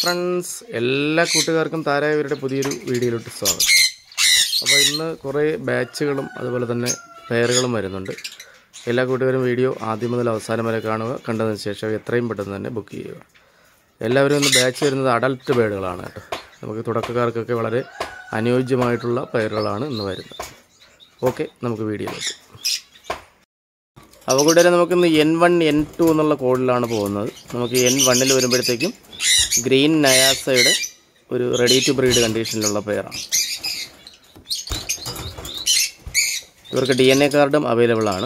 friends എല്ലാ കൂട്ടുകാർക്കും താരായവരുടെ പുതിയൊരു വീഡിയോയിലോട്ട് സ്വാഗതം അപ്പോൾ ഇന്ന് കുറേ ബാച്ചുകളും അതുപോലെ തന്നെ പെയറുകളും വരുന്നുണ്ട് എല്ലാ കൂട്ടുകാരും വീഡിയോ ആദ്യം മുതൽ അവസാനം വരെ കാണുക കണ്ടതിന് ശേഷം എത്രയും പെട്ടെന്ന് തന്നെ ബുക്ക് ചെയ്യുക എല്ലാവരും ഇന്ന് ബാച്ച് വരുന്നത് അഡൽട്ട് ബേഡുകളാണ് കേട്ടോ നമുക്ക് തുടക്കക്കാർക്കൊക്കെ വളരെ അനുയോജ്യമായിട്ടുള്ള പെയറുകളാണ് ഇന്ന് വരുന്നത് ഓക്കെ നമുക്ക് വീഡിയോയിലേക്ക് അപ്പോൾ കൂട്ടുകാരെ നമുക്കിന്ന് എൻ വൺ എൻ ടു എന്നുള്ള കോഡിലാണ് പോകുന്നത് നമുക്ക് എൻ വണ്ണിൽ വരുമ്പോഴത്തേക്കും ഗ്രീൻ നയാസയുടെ ഒരു റെഡി ടു ബ്രീഡ് കണ്ടീഷനിലുള്ള പെയറാണ് ഇവർക്ക് ഡി എൻ എ കാർഡും അവൈലബിൾ ആണ്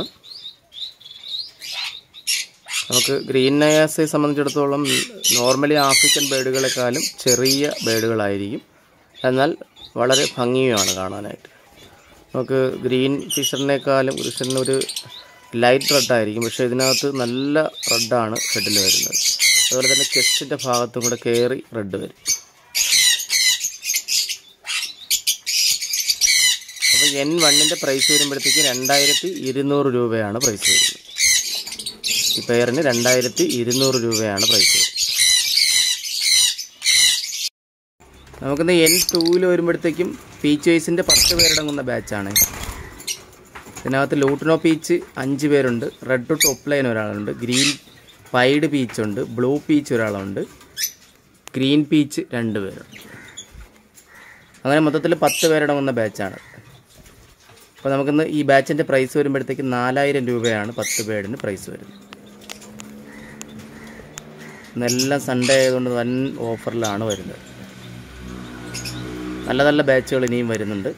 നമുക്ക് ഗ്രീൻ നയാസയെ സംബന്ധിച്ചിടത്തോളം നോർമലി ആഫ്രിക്കൻ ബേഡുകളെക്കാളും ചെറിയ ബേഡുകളായിരിക്കും എന്നാൽ വളരെ ഭംഗിയുമാണ് കാണാനായിട്ട് നമുക്ക് ഗ്രീൻ ഫിഷറിനേക്കാളും ഫിഷറിന് ഒരു ലൈറ്റ് റെഡായിരിക്കും പക്ഷേ ഇതിനകത്ത് നല്ല റെഡാണ് ഷെഡിൽ വരുന്നത് അതുപോലെ തന്നെ ചെസ്റ്റിൻ്റെ ഭാഗത്തും കൂടെ കയറി റെഡ് വരും അപ്പോൾ എൻ വണ്ണിൻ്റെ പ്രൈസ് വരുമ്പോഴത്തേക്ക് രണ്ടായിരത്തി ഇരുന്നൂറ് രൂപയാണ് പ്രൈസ് വരുന്നത് ഈ പെയറിന് രണ്ടായിരത്തി ഇരുന്നൂറ് രൂപയാണ് പ്രൈസ് വരുന്നത് നമുക്കിന്ന് എൻ ടൂവിൽ വരുമ്പോഴത്തേക്കും പീച്ച് വൈസിൻ്റെ പത്ത് പേരടങ്ങുന്ന ബാച്ചാണ് ഇതിനകത്ത് ലൂട്ടിനോ പീച്ച് അഞ്ച് പേരുണ്ട് റെഡ് ടോപ്പ് ലൈൻ ഒരാളുണ്ട് ഗ്രീൻ പൈഡ് പീച്ച് ഉണ്ട് ബ്ലൂ പീച്ച് ഒരാളുണ്ട് ഗ്രീൻ പീച്ച് രണ്ട് പേരുണ്ട് അങ്ങനെ മൊത്തത്തിൽ പത്ത് പേരടങ്ങുന്ന ബാച്ചാണ് അപ്പോൾ നമുക്കിന്ന് ഈ ബാച്ചിൻ്റെ പ്രൈസ് വരുമ്പോഴത്തേക്ക് നാലായിരം രൂപയാണ് പത്ത് പേരിന് പ്രൈസ് വരുന്നത് ഇന്നെല്ലാം സൺഡേ ആയതുകൊണ്ട് വൻ ഓഫറിലാണ് വരുന്നത് നല്ല നല്ല ബാച്ചുകൾ ഇനിയും വരുന്നുണ്ട്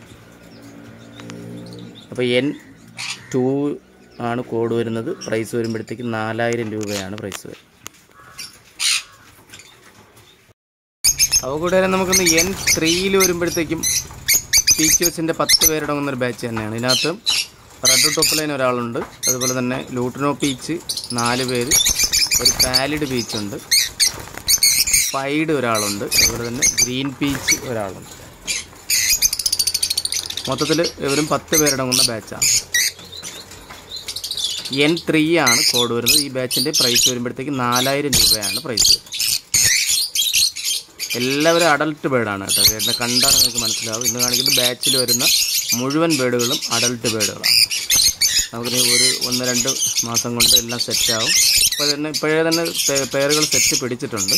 അപ്പോൾ എൻ ടു ആണ് കോഡ് വരുന്നത് പ്രൈസ് വരുമ്പോഴത്തേക്ക് നാലായിരം രൂപയാണ് പ്രൈസ് വരുന്നത് അപ്പോൾ കൂട്ടുകാരെ നമുക്കൊന്ന് എൻ ത്രീയിൽ വരുമ്പോഴത്തേക്കും ടീച്ചേഴ്സിൻ്റെ പത്ത് പേരടങ്ങുന്ന ഒരു ബാച്ച് തന്നെയാണ് ഇതിനകത്ത് റെഡ് ടോപ്പ് ലൈൻ ഒരാളുണ്ട് അതുപോലെ തന്നെ ലൂട്ടിനോ പീച്ച് നാല് പേര് ഒരു പാലിഡ് പീച്ചുണ്ട് പൈഡ് ഒരാളുണ്ട് അതുപോലെ തന്നെ ഗ്രീൻ പീച്ച് ഒരാളുണ്ട് മൊത്തത്തിൽ ഇവരും പത്ത് പേരടങ്ങുന്ന ബാച്ചാണ് എൻ ത്രീ ആണ് കോഡ് വരുന്നത് ഈ ബാച്ചിൻ്റെ പ്രൈസ് വരുമ്പോഴത്തേക്ക് നാലായിരം രൂപയാണ് പ്രൈസ് വരുന്നത് എല്ലാവരും അഡൽട്ട് ബേഡാണ് കേട്ടോ എന്നെ കണ്ടാൽ നിങ്ങൾക്ക് മനസ്സിലാവും ഇന്ന് കാണിക്കുന്ന ബാച്ചിൽ വരുന്ന മുഴുവൻ ബേഡുകളും അഡൽട്ട് ബേഡുകളാണ് നമുക്കിനി ഒരു ഒന്ന് രണ്ട് മാസം കൊണ്ട് എല്ലാം സെറ്റാവും ഇപ്പോൾ തന്നെ ഇപ്പോഴേ തന്നെ പേരുകൾ സെറ്റ് പിടിച്ചിട്ടുണ്ട്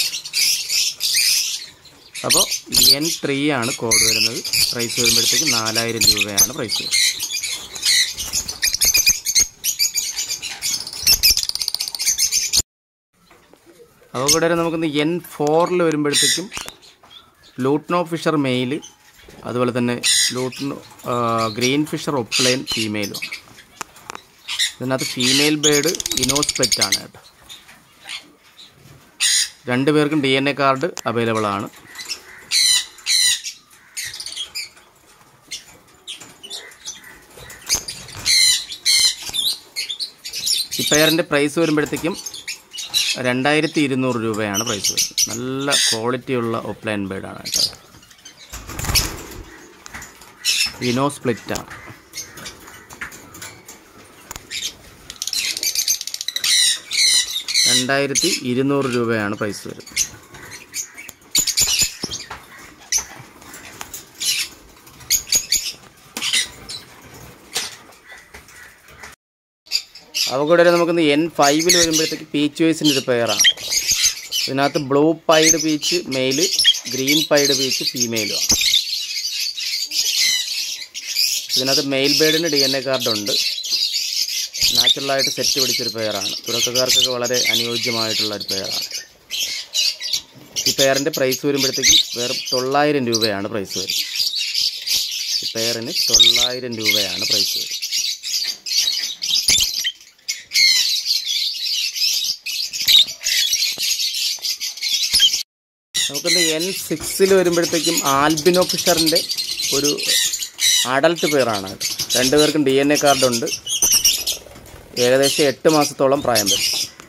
അപ്പോൾ എൻ ത്രീ ആണ് കോഡ് വരുന്നത് പ്രൈസ് വരുമ്പോഴത്തേക്ക് നാലായിരം രൂപയാണ് പ്രൈസ് വരുന്നത് അപ്പോൾ കൂടെ നമുക്കിന്ന് എൻ ഫോറിൽ വരുമ്പോഴത്തേക്കും ലൂട്ട്നോ ഫിഷർ മെയിൽ അതുപോലെ തന്നെ ലൂട്ട്നോ ഗ്രീൻ ഫിഷർ ഒപ്ലൈൻ ഫീമെയിലും ഇതിനകത്ത് ഫീമെയിൽ ബേഡ് ഇനോസ്പെറ്റ് ആണ് കേട്ടോ രണ്ട് പേർക്കും D N A card available ആണ് ഈ പെയറിൻ്റെ പ്രൈസ് വരുമ്പോഴത്തേക്കും രണ്ടായിരത്തി ഇരുന്നൂറ് രൂപയാണ് പ്രൈസ് വരുന്നത് നല്ല ക്വാളിറ്റിയുള്ള ഒപ്ലൈൻ ബേഡാണ് കേട്ടോ വിനോ സ്പ്ലിറ്റാണ് രണ്ടായിരത്തി ഇരുന്നൂറ് രൂപയാണ് പ്രൈസ് വരുന്നത് അവ കൂടെ നമുക്കിന്ന് എൻ ഫൈവിൽ വരുമ്പോഴത്തേക്ക് പീച്ച് വൈസിൻ്റെ ഒരു പെയറാണ് ഇതിനകത്ത് blue pied peach male green pied peach ഫീമെയിലുമാണ് ഇതിനകത്ത് മെയിൽ ബേഡിന് ഡി എൻ എ കാർഡുണ്ട് നാച്ചുറലായിട്ട് സെറ്റ് പിടിച്ചൊരു പെയറാണ് തുടക്കക്കാർക്കൊക്കെ വളരെ അനുയോജ്യമായിട്ടുള്ള ഒരു പെയറാണ് ഈ പെയറിൻ്റെ പ്രൈസ് വരുമ്പോഴത്തേക്കും വേറെ തൊള്ളായിരം രൂപയാണ് പ്രൈസ് വരുന്നത് ഈ പെയറിന് തൊള്ളായിരം രൂപയാണ് പ്രൈസ് വരുന്നത് നമുക്കിന്ന് എൻ സിക്സിൽ വരുമ്പോഴത്തേക്കും ആൽബിനോ ഫിഷറിൻ്റെ ഒരു അഡൽട്ട് പെയറാണ് രണ്ടുപേർക്കും ഡി എൻ എ കാർഡുണ്ട് ഏകദേശം എട്ട് മാസത്തോളം പ്രായം വരും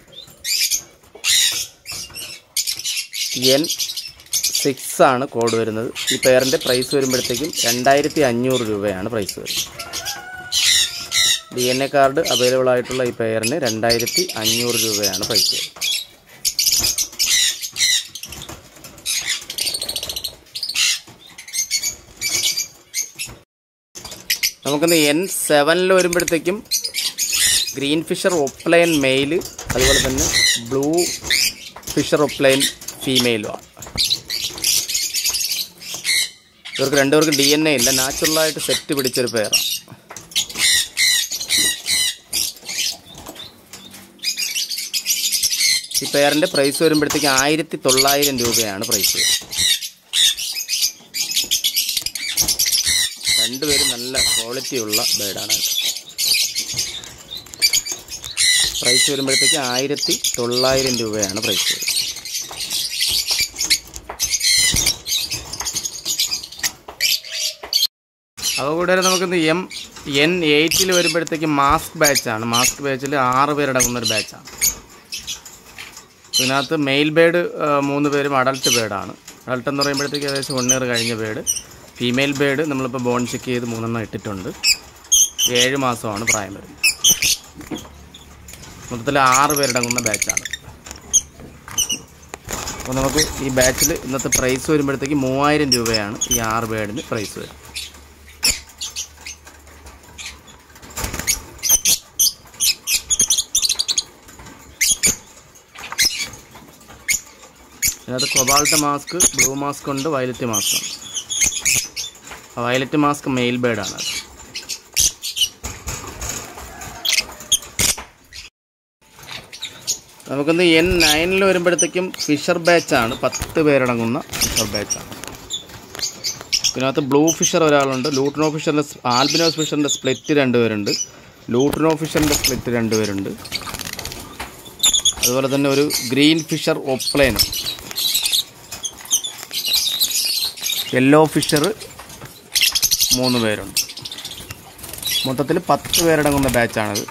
എൻ സിക്സ് ആണ് കോഡ് വരുന്നത് ഈ പെയറിൻ്റെ പ്രൈസ് വരുമ്പോഴത്തേക്കും രണ്ടായിരത്തി അഞ്ഞൂറ് രൂപയാണ് പ്രൈസ് വരുന്നത് D N A card available ആയിട്ടുള്ള ഈ പെയറിന് രണ്ടായിരത്തി അഞ്ഞൂറ് രൂപയാണ് പ്രൈസ് വരുന്നത് നമുക്കിന്ന് എൻ സെവനിൽ വരുമ്പോഴത്തേക്കും ഗ്രീൻ ഫിഷർ ഒപ്ലൈൻ മെയിൽ അതുപോലെ തന്നെ ബ്ലൂ ഫിഷർ ഒപ്ലൈൻ ഫീമെയിലുമാണ് ഇവർക്ക് രണ്ടുപേർക്ക് ഡി എൻ എ ഇല്ല നാച്ചുറലായിട്ട് സെറ്റ് പിടിച്ചൊരു പേരാണ് ഈ പെയറിൻ്റെ പ്രൈസ് വരുമ്പോഴത്തേക്ക് ആയിരത്തി തൊള്ളായിരം രൂപയാണ് പ്രൈസ് രണ്ടുപേരും നല്ല ക്വാളിറ്റി ഉള്ള ബേഡാണ് പ്രൈസ് വരുമ്പോഴത്തേക്ക് ആയിരത്തി തൊള്ളായിരം രൂപയാണ് പ്രൈസ് വരുന്നത് അതുകൂടാതെ നമുക്കിന്ന് എം എൻ എയ്റ്റിൽ വരുമ്പോഴത്തേക്ക് മാസ്ക് ബാച്ചാണ് മാസ്ക് ബാച്ചിൽ ആറ് പേരടങ്ങുന്ന ഒരു ബാച്ചാണ് ഇതിനകത്ത് മെയിൽ ബേഡ് മൂന്ന് പേരും അഡൾട്ട് ബേഡാണ് അഡൾട്ട് എന്ന് പറയുമ്പോഴത്തേക്ക് ഏകദേശം വൺ ഇയർ കഴിഞ്ഞ ബേഡ് ഫീമെയിൽ ബേഡ് നമ്മളിപ്പോൾ ബോൺ ചെക്ക് ചെയ്ത് മൂന്നെണ്ണം ഇട്ടിട്ടുണ്ട് ഏഴ് മാസമാണ് പ്രായം വരുന്നത് മൊത്തത്തിൽ ആറ് പേരടങ്ങുന്ന ബാച്ചാണ് അപ്പോൾ നമുക്ക് ഈ ബാച്ചിൽ ഇന്നത്തെ പ്രൈസ് വരുമ്പോഴത്തേക്ക് മൂവായിരം രൂപയാണ് ഈ ആറ് ബേഡിന് പ്രൈസ് വരും അതിനകത്ത് കൊബാൾട്ട് മാസ്ക് ബ്ലൂ മാസ്ക് ഉണ്ട് വയലറ്റ് മാസ്ക് ഉണ്ട് ആ വയലറ്റ് മാസ്ക് മെയിൽ ബേഡാണ് അത് നമുക്കിന്ന് എൻ നയനിൽ വരുമ്പോഴത്തേക്കും ഫിഷർ ബാച്ചാണ് പത്ത് പേരടങ്ങുന്ന ഫിഷർ ബാച്ചാണ് ഇതിനകത്ത് ബ്ലൂ ഫിഷർ ഒരാളുണ്ട് ലൂട്ട്നോ ഫിഷറിൻ്റെ ആൽബിനോസ് ഫിഷറിൻ്റെ സ്പ്ലിറ്റ് രണ്ടുപേരുണ്ട് ലൂട്ട്നോ ഫിഷറിൻ്റെ സ്പ്ലിറ്റ് രണ്ടുപേരുണ്ട് അതുപോലെ തന്നെ ഒരു ഗ്രീൻ ഫിഷർ ഒപ്ലൈനും യെല്ലോ ഫിഷർ മൂന്ന് പേരുണ്ട് മൊത്തത്തിൽ പത്ത് പേരടങ്ങുന്ന ബാച്ചാണിത്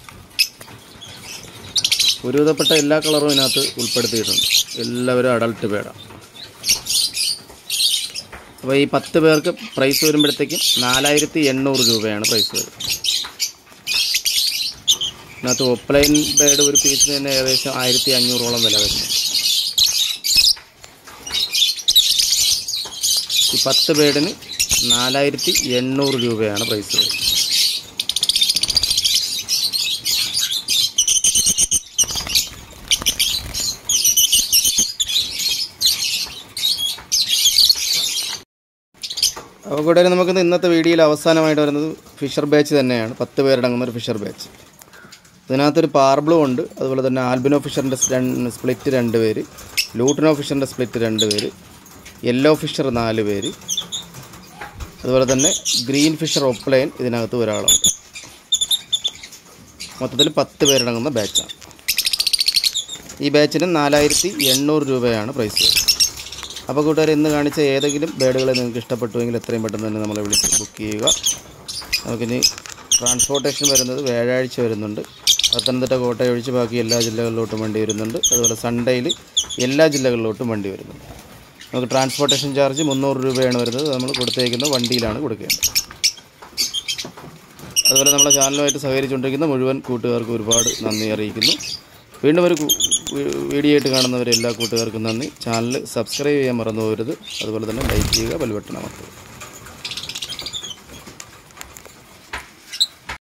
ഒരുവിധപ്പെട്ട എല്ലാ കളറും ഇതിനകത്ത് ഉൾപ്പെടുത്തിയിട്ടുണ്ട് എല്ലാവരും അഡൾട്ട് പേടാണ് അപ്പോൾ ഈ പത്ത് പേർക്ക് പ്രൈസ് വരുമ്പോഴത്തേക്കും നാലായിരത്തി എണ്ണൂറ് രൂപയാണ് പ്രൈസ് വരുന്നത് ഇതിനകത്ത് ഒപ്ലൈൻ ബേഡ് ഒരു പീസിന് തന്നെ ഏകദേശം ആയിരത്തി അഞ്ഞൂറോളം വില വരുന്നു ഈ പത്ത് ബേഡിന് നാലായിരത്തി എണ്ണൂറ് രൂപയാണ് പ്രൈസ് വരുന്നത് അപ്പോൾ കൂടെ നമുക്ക് ഇന്നത്തെ വീഡിയോയിൽ അവസാനമായിട്ട് വരുന്നത് ഫിഷർ ബാച്ച് തന്നെയാണ് പത്ത് പേരടങ്ങുന്ന ഒരു ഫിഷർ ബാച്ച് ഇതിനകത്തൊരു പാർബ്ലൂ ഉണ്ട് അതുപോലെ തന്നെ ആൽബിനോ ഫിഷറിൻ്റെ സ്പ്ലിറ്റ് രണ്ട് പേര് ലൂട്ടിനോ ഫിഷറിൻ്റെ സ്പ്ലിറ്റ് രണ്ട് പേര് യെല്ലോ ഫിഷർ നാല് പേര് അതുപോലെ തന്നെ ഗ്രീൻ ഫിഷർ ഒപ്ലൈൻ ഇതിനകത്ത് ഒരാളുണ്ട് മൊത്തത്തിൽ പത്ത് പേരടങ്ങുന്ന ബാച്ചാണ് ഈ ബാച്ചിന് നാലായിരത്തി എണ്ണൂറ് രൂപയാണ് പ്രൈസ് വരുന്നത് അപ്പോൾ കൂട്ടുകാർ ഇന്ന് കാണിച്ച ഏതെങ്കിലും ബേഡുകളെ നിങ്ങൾക്ക് ഇഷ്ടപ്പെട്ടുവെങ്കിൽ എത്രയും പെട്ടെന്ന് തന്നെ നമ്മളെ വിളിച്ച് ബുക്ക് ചെയ്യുക നമുക്കിനി ട്രാൻസ്പോർട്ടേഷൻ വരുന്നത് വ്യാഴാഴ്ച വരുന്നുണ്ട് പത്തനംതിട്ട കോട്ടയം ഒഴിച്ച് ബാക്കി എല്ലാ ജില്ലകളിലോട്ടും വണ്ടി വരുന്നുണ്ട് അതുപോലെ സൺഡേയിൽ എല്ലാ ജില്ലകളിലോട്ടും വണ്ടി വരുന്നുണ്ട് നമുക്ക് ട്രാൻസ്പോർട്ടേഷൻ ചാർജ് മുന്നൂറ് രൂപയാണ് വരുന്നത് നമ്മൾ കൊടുത്തേക്കുന്ന വണ്ടിയിലാണ് കൊടുക്കേണ്ടത് അതുപോലെ നമ്മുടെ ചാനലുമായിട്ട് സഹകരിച്ചുകൊണ്ടിരിക്കുന്ന മുഴുവൻ കൂട്ടുകാർക്കും ഒരുപാട് നന്ദി അറിയിക്കുന്നു വീണ്ടും ഒരു കു- വീ- വീഡിയോ ആയിട്ട് കാണുന്നവരെ എല്ലാ കൂട്ടുകാർക്കും നന്ദി ചാനൽ സബ്സ്ക്രൈബ് ചെയ്യാൻ മറന്നു പോകരുത് അതുപോലെ തന്നെ ലൈക്ക് ചെയ്യുക ബെൽബട്ടൺ അമർത്തുക